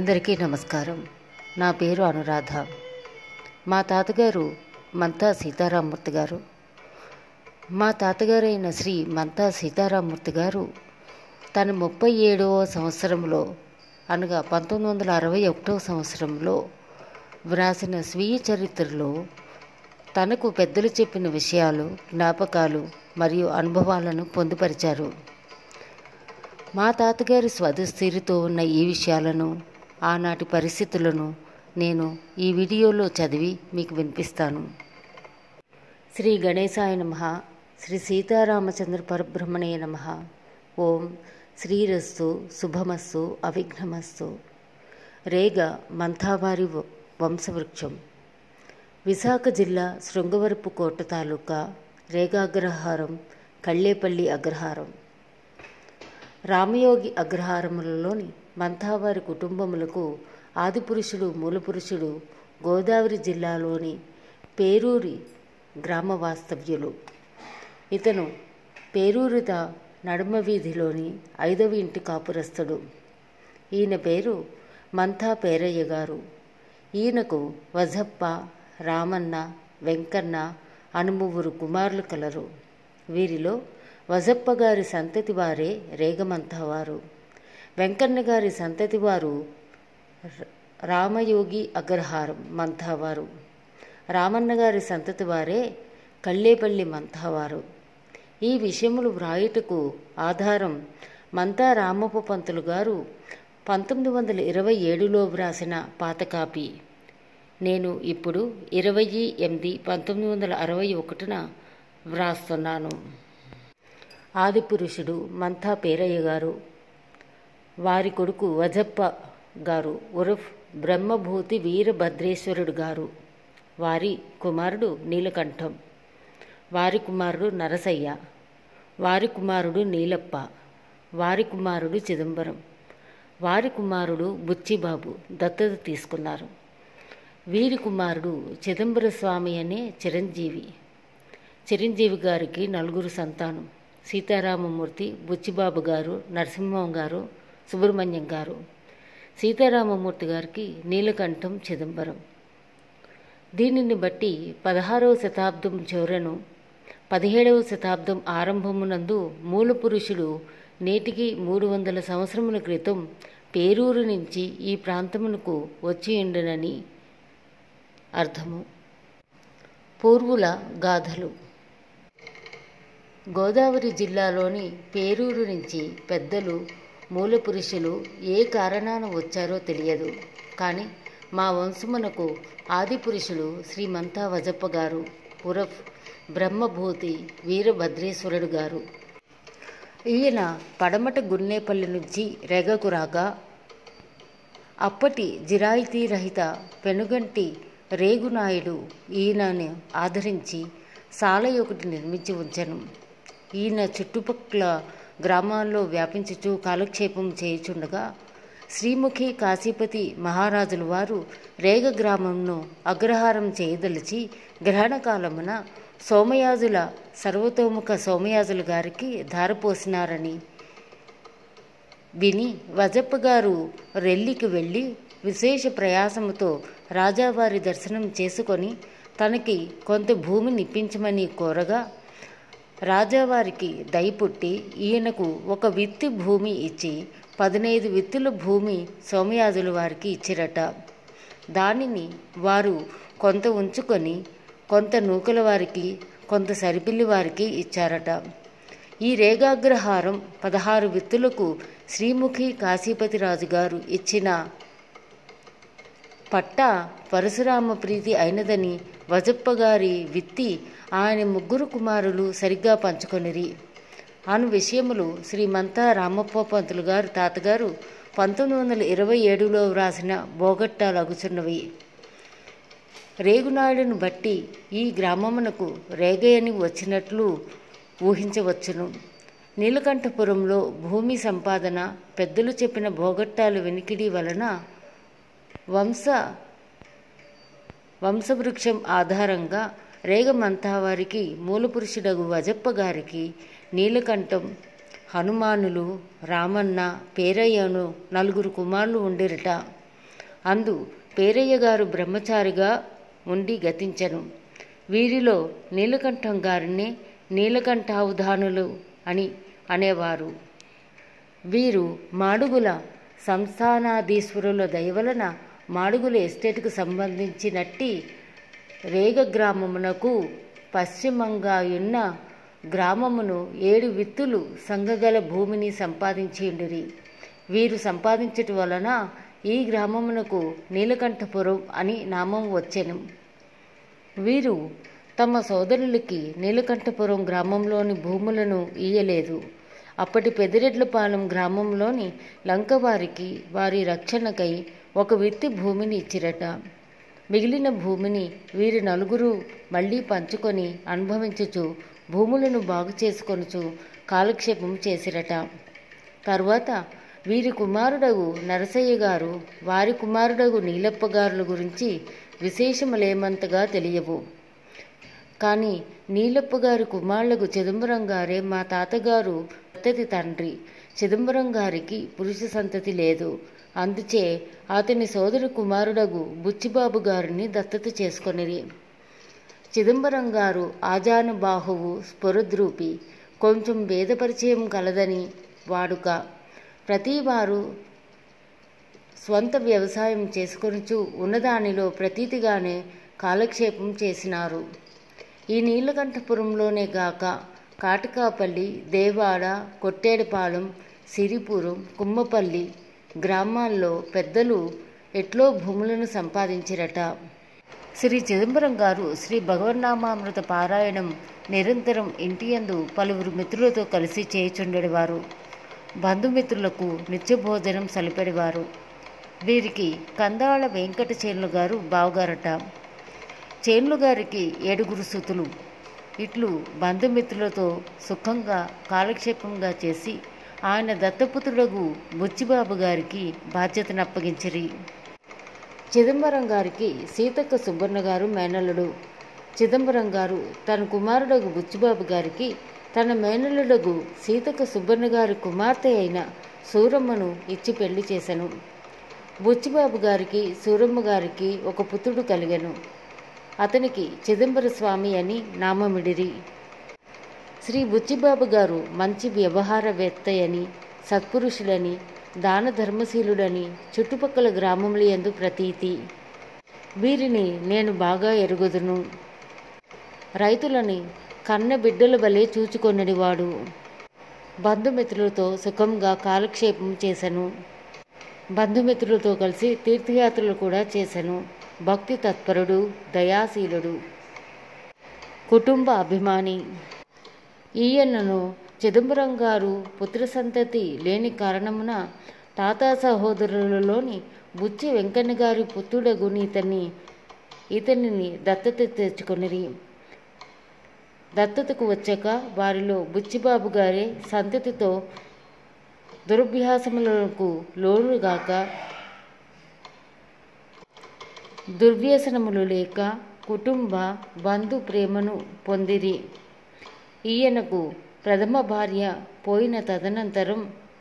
అందరికీ నమస్కారం నా పేరు అనురాధ మా తాతగారు మంతా సీతారామూర్తి గారు మా తాతగారైన శ్రీ మంతా సీతారామూర్తి గారు తన ముప్పై ఏడవ సంవత్సరంలో అనగా పంతొమ్మిది వందల అరవై ఒకటవ సంవత్సరంలో వ్రాసిన స్వీయ చరిత్రలో తనకు పెద్దలు చెప్పిన విషయాలు జ్ఞాపకాలు మరియు అనుభవాలను పొందుపరిచారు మా తాతగారి స్వదస్థితితో ఉన్న ఈ విషయాలను ఆనాటి పరిస్థితులను నేను ఈ వీడియోలో చదివి మీకు వినిపిస్తాను శ్రీ గణేశాయ నమ శ్రీ సీతారామచంద్ర పరబ్రహ్మణే నమ ఓం శ్రీరస్సు శుభమస్సు అవిఘ్నమస్సు రేగ మంథావారి వ- వంశవృక్షం విశాఖ జిల్లా శృంగవరపు కోట తాలూకా రేగాగ్రహారం కళ్ళేపల్లి అగ్రహారం రామయోగి అగ్రహారములలోని మంథావారి కుటుంబములకు ఆదిపురుషుడు మూలపురుషుడు గోదావరి జిల్లాలోని పేరూరి గ్రామ వాస్తవ్యులు ఇతను పేరూరిత నడుమ వీధిలోని ఐదవ ఇంటి కాపురస్తుడు ఈయన పేరు మంథా పేరయ్య గారు ఈయనకు వజప్ప రామన్న వెంకన్న అనుమువురు కుమారులు కలరు వీరిలో వజప్ప గారి సంతతి వారే రేగమంతవారు వెంకన్న గారి సంతతి వారు ర- రామయోగి అగ్రహారం మంథావారు రామన్న గారి సంతతి వారే కళ్ళేపల్లి మంథావారు ఈ విషయములు వ్రాయుటకు ఆధారం మంతా రామప్ప పంతులు గారు పంతొమ్మిది వందల ఇరవై ఏడులో వ్రాసిన పాత కాపీ నేను ఇప్పుడు ఇరవై ఎనిమిది పంతొమ్మిది వందల అరవై ఒకటిన వ్రాస్తున్నాను ఆదిపురుషుడు మంథా పేరయ్య గారు వారి కొడుకు వజప్ప గారు ఉరఫ్ బ్రహ్మభూతి వీరభద్రేశ్వరుడు గారు వారి కుమారుడు నీలకంఠం వారి కుమారుడు నరసయ్య వారి కుమారుడు నీలప్ప వారి కుమారుడు చిదంబరం వారి కుమారుడు బుచ్చిబాబు దత్తత తీసుకున్నారు వీరి కుమారుడు చిదంబర స్వామి అనే చిరంజీవి చిరంజీవి గారికి నలుగురు సంతానం సీతారామమూర్తి బుచ్చిబాబు గారు నరసింహం గారు సుబ్రహ్మణ్యం గారు సీతారామమూర్తి గారికి నీలకంఠం చిదంబరం దీనిని బట్టి పదహారవ శతాబ్దం చివరను పదిహేడవ శతాబ్దం ఆరంభమునందు మూల పురుషుడు నేటికి మూడు వందల సంవత్సరముల క్రితం పేరూరు నుంచి ఈ ప్రాంతమునకు వచ్చి ఉండునని అర్థము పూర్వుల గాథలు గోదావరి జిల్లాలోని పేరూరు నుంచి పెద్దలు మూల పురుషులు ఏ కారణాన వచ్చారో తెలియదు కానీ మా వంశమునకు ఆది పురుషుడు శ్రీమంతా వజప్ప గారు ఉరఫ్ బ్రహ్మభూతి వీరభద్రేశ్వరుడు గారు ఈయన పడమట గున్నేపల్లి నుంచి రెగకు రాగా అప్పటి జిరాయితీ రహిత పెనుగంటి రేగునాయుడు ఈయనను ఆదరించి సాలై ఒకటి నిర్మించి ఉంచెను ఈయన చుట్టుపక్కల గ్రామాల్లో వ్యాపించుచు కాలక్షేపం చేయుచుండగా శ్రీముఖి కాశీపతి మహారాజుల వారు రేగ గ్రామంను అగ్రహారం చేయదలిచి గ్రహణకాలమున సోమయాజుల సర్వతోముఖ సోమయాజుల గారికి ధారపోసినారని విని వజప్ప గారు రెల్లికి వెళ్ళి విశేష ప్రయాసముతో రాజావారి దర్శనం చేసుకొని తనకి కొంత భూమిని ఇప్పించమని కోరగా రాజావారికి దయపుట్టి ఈయనకు ఒక విత్తి భూమి ఇచ్చి పదినైదు విత్తుల భూమి సోమయాజుల వారికి ఇచ్చిరట దానిని వారు కొంత ఉంచుకొని కొంత నూకల వారికి కొంత సరిపిల్లి వారికి ఇచ్చారట ఈ రేగాగ్రహారం పదహారు విత్తులకు శ్రీముఖి కాశీపతిరాజు గారు ఇచ్చిన పట్ట పరశురామ ప్రీతి అయినదని వజప్ప గారి విత్తి ఆయన ముగ్గురు కుమారులు సరిగ్గా పంచుకొనిరి అను విషయములు శ్రీమంతా రామప్ప పంతులు గారు తాతగారు పంతొమ్మిది వందల ఇరవై ఏడులో వ్రాసిన బోగట్టాలగుచున్నవి రేగునాయుడును బట్టి ఈ గ్రామమునకు రేగయని వచ్చినట్లు ఊహించవచ్చును నీలకంఠపురంలో భూమి సంపాదన పెద్దలు చెప్పిన భోగట్టాలు వెనికిడి వలన వంశ వంశవృక్షం ఆధారంగా రేగమంతావారికి మూలపురుషుడగు వజప్ప గారికి నీలకంఠం హనుమానులు రామన్న పేరయ్యను నలుగురు కుమారులు ఉండిరట అందు పేరయ్య గారు బ్రహ్మచారిగా ఉండి గతించను వీరిలో నీలకంఠం గారిని నీలకంఠావధానులు అని అనేవారు వీరు మాడుగుల సంస్థానాధీశ్వరుల దయవలన మాడుగుల ఎస్టేట్కు సంబంధించినట్టి రేగ గ్రామమునకు పశ్చిమంగా ఉన్న గ్రామమును ఏడు విత్తులు సంగగల భూమిని సంపాదించిండిరి వీరు సంపాదించట వలన ఈ గ్రామమునకు నీలకంఠపురం అని నామం వచ్చెను వీరు తమ సోదరులకి నీలకంఠపురం గ్రామంలోని భూములను ఇయ్యలేదు అప్పటి పెదిరెడ్లపాలెం గ్రామంలోని లంకవారికి వారి రక్షణకై ఒక విత్తి భూమిని ఇచ్చిరట మిగిలిన భూమిని వీరి నలుగురు మళ్ళీ పంచుకొని అనుభవించుచు భూములను బాగు చేసుకొనుచు కాలక్షేపం చేసిరట తర్వాత వీరి కుమారుడగు నరసయ్య గారు వారి కుమారుడగు నీలప్ప గారుల గురించి విశేషములేమంతగా తెలియవు కానీ నీలప్ప గారి కుమారులకు చిదంబరం గారే మా తాతగారు దత్తతి తండ్రి చిదంబరం గారికి పురుష సంతతి లేదు అందుచే అతని సోదరు కుమారుడగు బుచ్చిబాబు గారిని దత్తత చేసుకొనిరి చిదంబరం గారు ఆజానుబాహువు స్ఫురద్రూపి కొంచెం భేద పరిచయం కలదని వాడుక ప్రతివారు స్వంత వ్యవసాయం చేసుకొనుచు ఉన్నదానిలో ప్రతీతిగానే కాలక్షేపం చేసినారు ఈ నీలకంఠపురంలోనే గాక కాటకాపల్లి దేవాడ కొట్టేడుపాలెం సిరిపురం కుమ్మపల్లి గ్రామాల్లో పెద్దలు ఎట్లో భూములను సంపాదించిరట శ్రీ చిదంబరం గారు శ్రీ భగవన్నామామృత పారాయణం నిరంతరం ఇంటియందు పలువురు మిత్రులతో కలిసి చేయుచుండేవారు బంధుమిత్రులకు నిత్యభోజనం సలిపెడేవారు వీరికి కందాళ వెంకట చేన్లు గారు బావగారట చేన్లు గారికి ఏడుగురు సుతులు ఇట్లు బంధుమిత్రులతో సుఖంగా కాలక్షేపంగా చేసి ఆయన దత్తపుత్రుడగు బుచ్చిబాబు గారికి బాధ్యతను అప్పగించిరి చిదంబరం గారికి సీతక్క సుబ్బన్న గారు మేనల్లుడు చిదంబరం గారు తన కుమారుడగు బుచ్చిబాబు గారికి తన మేనల్లుడగు సీతక్క సుబ్బన్న గారి కుమార్తె అయిన సూరమ్మను ఇచ్చి పెళ్లి చేశాను బుచ్చిబాబు గారికి సూరమ్మ గారికి ఒక పుత్రుడు కలిగెను అతనికి చిదంబర స్వామి అని నామమిడిరి శ్రీ బుచ్చిబాబు గారు మంచి వ్యవహారవేత్తయని సత్పురుషులని దాన ధర్మశీలుడని చుట్టుపక్కల గ్రామముల యందు ప్రతీతి వీరిని నేను బాగా ఎరుగుదును రైతులని కన్న బిడ్డల వలె చూచుకొనడివాడు బంధుమిత్రులతో సుఖంగా కాలక్షేపం చేశాను బంధుమిత్రులతో కలిసి తీర్థయాత్రలు కూడా చేశాను భక్తి తత్పరుడు దయాశీలుడు కుటుంబ అభిమాని ఈయనను చిదంబరం గారు పుత్ర సంతతి లేని కారణమున తాతా సహోదరులలోని బుచ్చి వెంకన్న గారి పుత్రుడగు ఇతన్ని ఇతనిని దత్తత తెచ్చుకొనిరి దత్తతకు వచ్చాక వారిలో బుచ్చిబాబు గారే సంతతితో దురభ్యాసములకు లోనుగాక దుర్వ్యసనములు లేక కుటుంబ బంధు ప్రేమను పొందిరి ఈయనకు ప్రథమ భార్య పోయిన తదనంతరం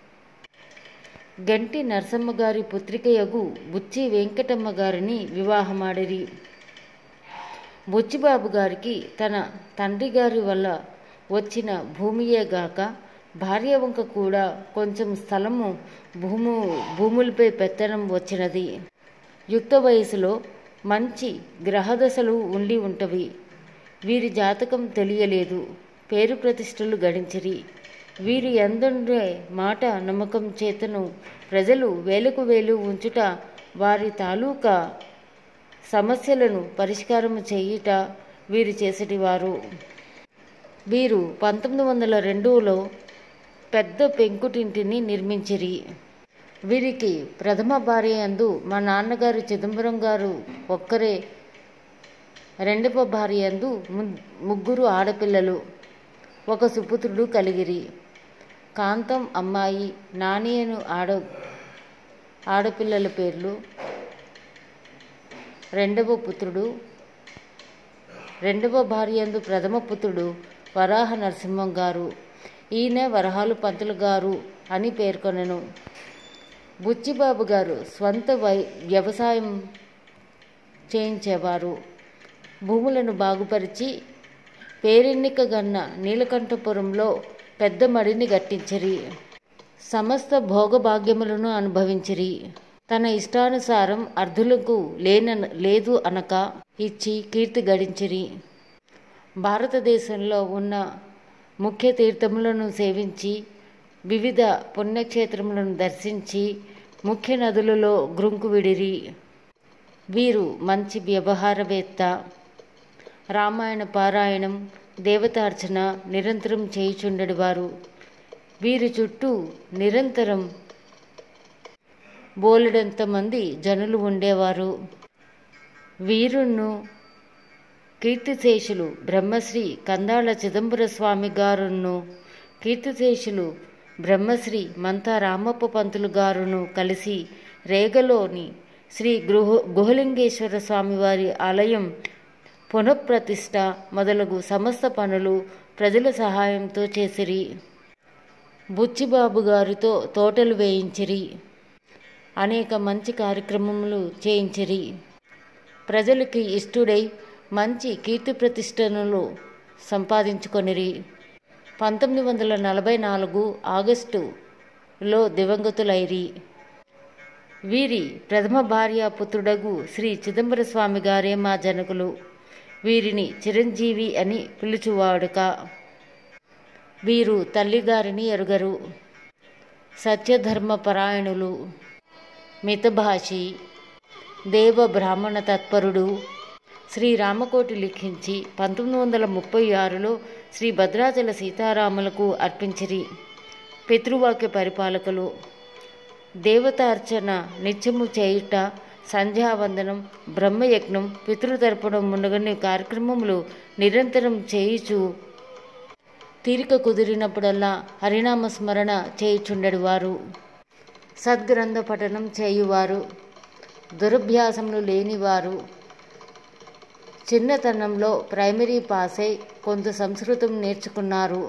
గంటి నరసమ్మ గారి పుత్రికయగు బుచ్చి వెంకటమ్మ గారిని వివాహమాడిరి బుచ్చిబాబు గారికి తన తండ్రి గారి వల్ల వచ్చిన భూమియే గాక భార్య వంక కూడా కొంచెం స్థలము భూము భూములపై పెత్తనం వచ్చినది యుక్త వయసులో మంచి గ్రహదశలు ఉండి ఉంటవి వీరి జాతకం తెలియలేదు పేరు ప్రతిష్టలు గడించిరి వీరి ఎందుండే మాట నమ్మకం చేతను ప్రజలు వేలకు వేలు ఉంచుట వారి తాలూకా సమస్యలను పరిష్కారం చేయుట వీరు చేసేటివారు వీరు పంతొమ్మిది వందల రెండులో పెద్ద పెంకుటింటిని నిర్మించిరి వీరికి ప్రథమ భార్య అందు మా నాన్నగారు చిదంబరం గారు ఒక్కరే రెండవ భార్య అందు ముగ్గురు ఆడపిల్లలు ఒక సుపుత్రుడు కలిగిరి కాంతం అమ్మాయి నానియను ఆడ ఆడపిల్లల పేర్లు రెండవ పుత్రుడు రెండవ భార్యందు ప్రథమ పుత్రుడు వరాహ నరసింహం గారు ఈయన వరహాలు పంతులు గారు అని పేర్కొనెను బుచ్చిబాబు గారు స్వంత వై వ్యవసాయం చేయించేవారు భూములను బాగుపరిచి పేరెన్నికగన్న నీలకంఠపురంలో పెద్ద మడిని గట్టించిరి సమస్త భోగభాగ్యములను అనుభవించిరి తన ఇష్టానుసారం అర్ధులకు లేన లేదు అనక ఇచ్చి కీర్తి గడించిరి భారతదేశంలో ఉన్న ముఖ్య తీర్థములను సేవించి వివిధ పుణ్యక్షేత్రములను దర్శించి ముఖ్య నదులలో గ్రుంకు విడిరి వీరు మంచి వ్యవహారవేత్త రామాయణ పారాయణం దేవతార్చన నిరంతరం చేయుచుండెడివారు వీరి చుట్టూ నిరంతరం బోలెడంత మంది జనులు ఉండేవారు వీరును కీర్తిశేషులు బ్రహ్మశ్రీ కందాళ చిదంబర స్వామి గారును కీర్తిశేషులు బ్రహ్మశ్రీ మంతా రామప్ప పంతులు గారును కలిసి రేగలోని శ్రీ గృహ గుహలింగేశ్వర స్వామివారి ఆలయం పునఃప్రతిష్ఠ మొదలగు సమస్త పనులు ప్రజల సహాయంతో చేసిరి బుచ్చిబాబు గారితో తోటలు వేయించిరి అనేక మంచి కార్యక్రమములు చేయించిరి ప్రజలకి ఇష్టుడై మంచి కీర్తి ప్రతిష్టనులు సంపాదించుకొనిరి పంతొమ్మిది వందల నలభై నాలుగు ఆగస్టులో దివంగతులైరి వీరి ప్రథమ భార్య పుత్రుడగు శ్రీ చిదంబర స్వామి గారే మా జనకులు వీరిని చిరంజీవి అని పిలుచువాడుక వీరు తల్లిగారిని ఎరుగరు సత్యధర్మ పరాయణులు మితభాషి దేవ బ్రాహ్మణ తత్పరుడు శ్రీ రామకోటి లిఖించి పంతొమ్మిది వందల ముప్పై ఆరులో శ్రీ భద్రాచల సీతారాములకు అర్పించిరి పితృవాక్య పరిపాలకులు దేవతార్చన నిత్యము చేయుట సంధ్యావందనం బ్రహ్మయజ్ఞం పితృతర్పణం మునగని కార్యక్రమములు నిరంతరం చేయుచు తీరిక కుదిరినప్పుడల్లా హరినామ స్మరణ చేయుచుండెడివారు సద్గ్రంథ పఠనం చేయువారు దురభ్యాసములు లేనివారు చిన్నతనంలో ప్రైమరీ పాస్ అయి కొంత సంస్కృతం నేర్చుకున్నారు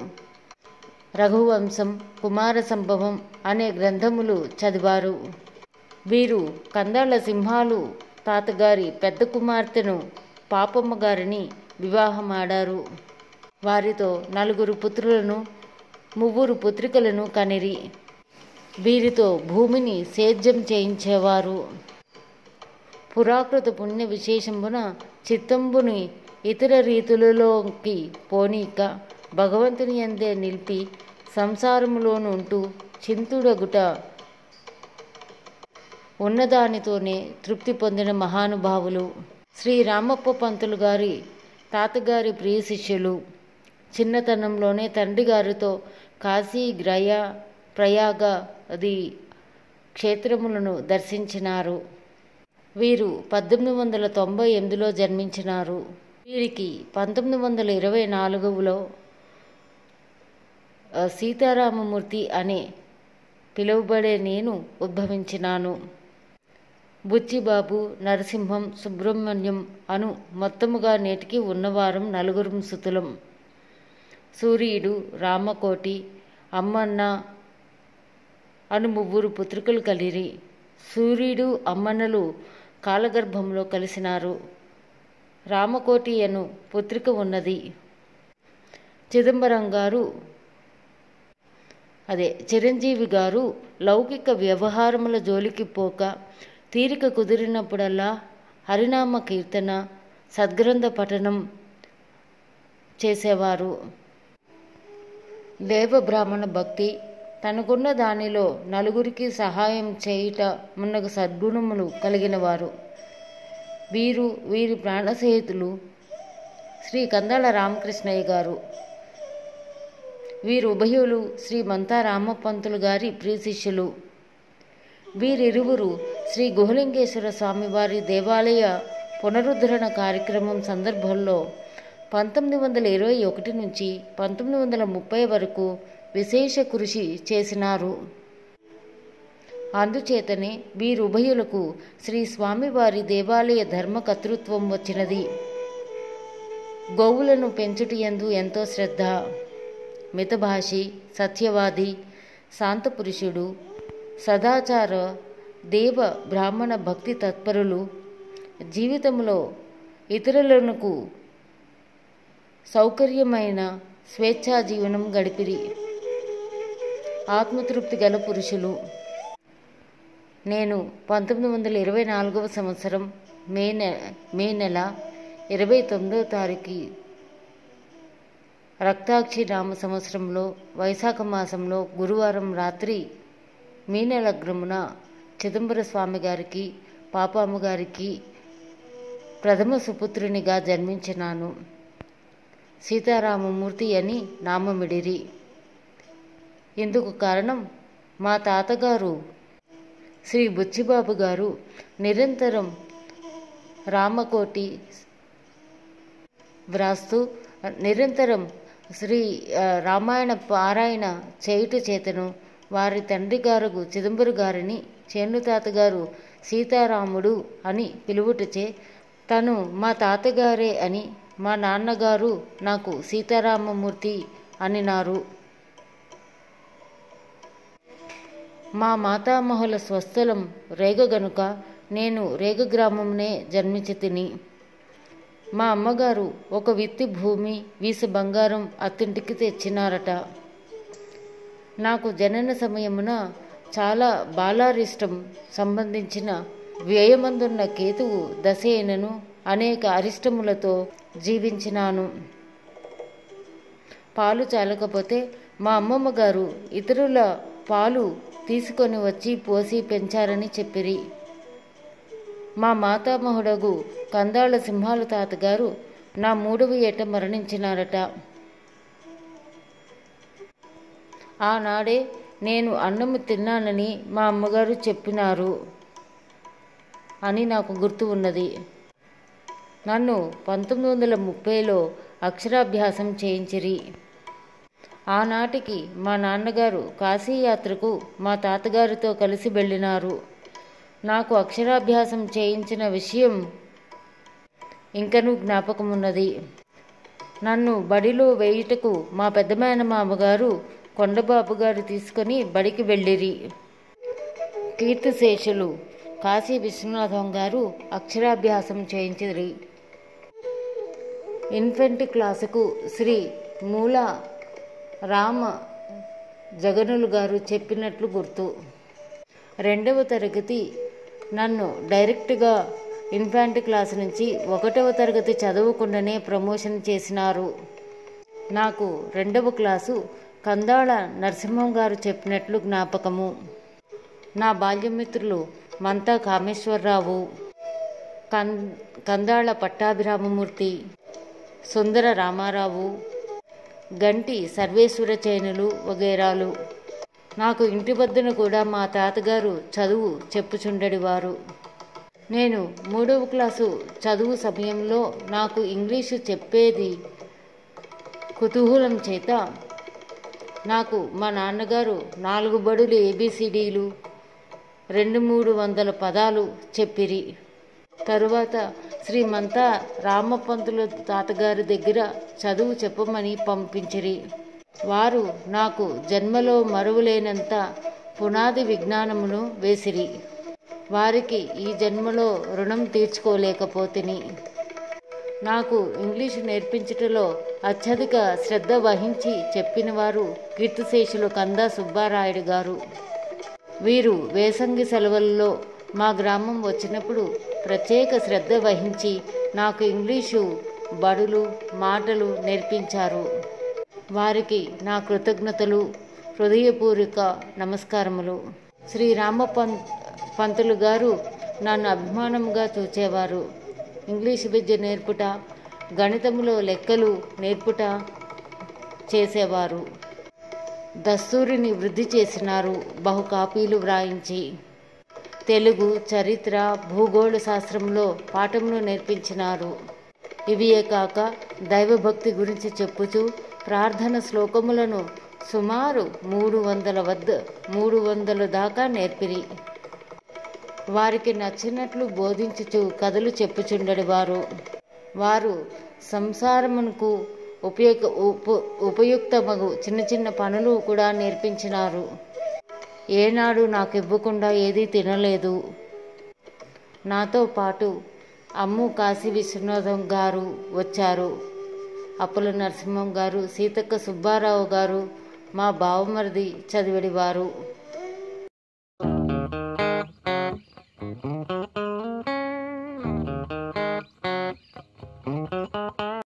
రఘువంశం కుమార సంభవం అనే గ్రంథములు చదివారు వీరు కందాళ సింహాలు తాతగారి పెద్ద కుమార్తెను పాపమ్మ గారిని వివాహమాడారు వారితో నలుగురు పుత్రులను ముగ్గురు పుత్రికలను కనిరి వీరితో భూమిని సేద్యం చేయించేవారు పురాకృత పుణ్య విశేషంబున చిత్తంబుని ఇతర రీతులలోకి పోనీక భగవంతుని అందే నిలిపి సంసారములోనుంటూ చింతుడగుట ఉన్నదానితోనే తృప్తి పొందిన మహానుభావులు శ్రీ రామప్ప పంతులు గారి తాతగారి ప్రియ శిష్యులు చిన్నతనంలోనే తండ్రి గారితో కాశీ గ్రయ ప్రయాగ అది క్షేత్రములను దర్శించినారు వీరు పద్దెనిమిది వందల తొంభై ఎనిమిదిలో జన్మించినారు వీరికి పంతొమ్మిది వందల ఇరవై నాలుగులో సీతారామమూర్తి అనే పిలువబడే నేను ఉద్భవించినాను బుచ్చిబాబు నరసింహం సుబ్రహ్మణ్యం అను మొత్తముగా నేటికి ఉన్నవారం నలుగురు సుతులం సూర్యుడు రామకోటి అమ్మన్న అను ముగ్గురు పుత్రికలు కలిరి సూర్యుడు అమ్మన్నలు కాలగర్భంలో కలిసినారు రామకోటి అను పుత్రిక ఉన్నది చిదంబరం గారు అదే చిరంజీవి గారు లౌకిక వ్యవహారముల జోలికి పోక తీరిక కుదిరినప్పుడల్లా హరినామ కీర్తన సద్గ్రంథ పఠనం చేసేవారు దేవ బ్రాహ్మణ భక్తి తనకున్న దానిలో నలుగురికి సహాయం చేయుట మున్నగు సద్గుణములు కలిగిన వారు వీరు వీరి ప్రాణస్నేహితులు శ్రీ కందాళ రామకృష్ణయ్య గారు వీరు ఉభయులు శ్రీ మంతా రామపంతులు గారి ప్రియ శిష్యులు వీరిరువురు శ్రీ గుహలింగేశ్వర స్వామివారి దేవాలయ పునరుద్ధరణ కార్యక్రమం సందర్భంలో పంతొమ్మిది వందల ఇరవై ఒకటి నుంచి పంతొమ్మిది వందల ముప్పై వరకు విశేష కృషి చేసినారు అందుచేతనే వీరుభయులకు శ్రీ స్వామివారి దేవాలయ ధర్మకర్తృత్వం వచ్చినది గోవులను పెంచుటియందు ఎంతో శ్రద్ధ మితభాషి సత్యవాది శాంతపురుషుడు సదాచార దేవ బ్రాహ్మణ భక్తి తత్పరులు జీవితంలో ఇతరులకు సౌకర్యమైన స్వేచ్ఛా జీవనం గడిపిరి ఆత్మతృప్తి గల పురుషులు నేను పంతొమ్మిది వందల ఇరవై నాలుగవ సంవత్సరం మే నె మే నెల ఇరవై తొమ్మిదవ తారీఖు రక్తాక్షి నామ సంవత్సరంలో వైశాఖ మాసంలో గురువారం రాత్రి మీన లగ్నమున చిదంబర స్వామి గారికి పాపామ్మ గారికి ప్రథమ సుపుత్రునిగా జన్మించినాను సీతారామమూర్తి అని నామమిడిరి ఇందుకు కారణం మా తాతగారు శ్రీ బుచ్చిబాబు గారు నిరంతరం రామకోటి వ్రాస్తూ నిరంతరం శ్రీ రామాయణ పారాయణ చేయుట చేతను వారి తండ్రి గారు చిదంబరు గారిని చేను తాతగారు సీతారాముడు అని పిలువుటచే తను మా తాతగారే అని మా నాన్నగారు నాకు సీతారామమూర్తి అనినారు మా మాతామహుల స్వస్థలం రేగ గనుక నేను రేగ గ్రామంనే జన్మించి తిని మా అమ్మగారు ఒక విత్తి భూమి వీస బంగారం అత్తింటికి తెచ్చినారట నాకు జనన సమయమున చాలా బాలారిష్టం సంబంధించిన వ్యయమందున్న కేతువు దశ అయినను అనేక అరిష్టములతో జీవించినాను పాలు చాలకపోతే మా అమ్మమ్మ గారు ఇతరుల పాలు తీసుకొని వచ్చి పోసి పెంచారని చెప్పిరి మా మాతామహుడగు కందాళ సింహాల తాతగారు నా మూడవ ఏట మరణించినారట ఆనాడే నేను అన్నము తిన్నానని మా అమ్మగారు చెప్పినారు అని నాకు గుర్తు ఉన్నది నన్ను పంతొమ్మిది వందల ముప్పైలో అక్షరాభ్యాసం చేయించిరి ఆనాటికి మా నాన్నగారు కాశీయాత్రకు మా తాతగారితో కలిసి వెళ్ళినారు నాకు అక్షరాభ్యాసం చేయించిన విషయం ఇంకనూ జ్ఞాపకమున్నది నన్ను బడిలో వేయుటకు మా పెద్ద మేనమామగారు కొండబాబు గారు తీసుకొని బడికి వెళ్ళిరి కీర్తిశేషులు కాశీ విశ్వనాథం గారు అక్షరాభ్యాసం చేయించిరి ఇన్ఫెంట్ క్లాసుకు శ్రీ మూల రామ జగనులు గారు చెప్పినట్లు గుర్తు రెండవ తరగతి నన్ను డైరెక్ట్గా ఇన్ఫాంట్ క్లాస్ నుంచి ఒకటవ తరగతి చదవకుండానే ప్రమోషన్ చేసినారు నాకు రెండవ క్లాసు కందాళ నరసింహం గారు చెప్పినట్లు జ్ఞాపకము నా బాల్యమిత్రులు మంతా కామేశ్వరరావు కం కందాళ పట్టాభిరామమూర్తి సుందర రామారావు గంటి సర్వేశ్వర చైనులు వగేరాలు నాకు ఇంటి వద్దన కూడా మా తాతగారు చదువు చెప్పుచుండడివారు నేను మూడవ క్లాసు చదువు సమయంలో నాకు ఇంగ్లీషు చెప్పేది కుతూహలం చేత నాకు మా నాన్నగారు నాలుగు బడులు ఏబిసిడీలు రెండు మూడు వందల పదాలు చెప్పిరి తరువాత శ్రీమంతా రామపంతుల తాతగారి దగ్గర చదువు చెప్పమని పంపించిరి వారు నాకు జన్మలో మరువలేనంత పునాది విజ్ఞానమును వేసిరి వారికి ఈ జన్మలో రుణం తీర్చుకోలేకపోతిని నాకు ఇంగ్లీషు నేర్పించుటలో అత్యధిక శ్రద్ధ వహించి చెప్పిన వారు కీర్తిశేషులు కందా సుబ్బారాయుడు గారు వీరు వేసంగి సెలవుల్లో మా గ్రామం వచ్చినప్పుడు ప్రత్యేక శ్రద్ధ వహించి నాకు ఇంగ్లీషు బడులు మాటలు నేర్పించారు వారికి నా కృతజ్ఞతలు హృదయపూర్వక నమస్కారములు శ్రీ రామపం పంతులు గారు నన్ను అభిమానంగా చూచేవారు ఇంగ్లీష్ విద్య నేర్పుట గణితములో లెక్కలు నేర్పుట చేసేవారు దస్తూరిని వృద్ధి చేసినారు బహు కాపీలు వ్రాయించి తెలుగు చరిత్ర భూగోళ శాస్త్రంలో పాఠములు నేర్పించినారు ఇవియే కాక దైవభక్తి గురించి చెప్పుచూ ప్రార్థన శ్లోకములను సుమారు మూడు వందల వద్ద మూడు వందల దాకా నేర్పిరి వారికి నచ్చినట్లు బోధించుచు కథలు చెప్పుచుండడి వారు వారు సంసారమునకు ఉపయోగ ఉప ఉపయుక్తమగు చిన్న చిన్న పనులు కూడా నేర్పించినారు ఏనాడు నాకు ఇవ్వకుండా ఏదీ తినలేదు నాతో పాటు అమ్ము కాశీ విశ్వనాథం గారు వచ్చారు అప్పుల నరసింహం గారు సీతక్క సుబ్బారావు గారు మా బావమరిది చదివిడివారు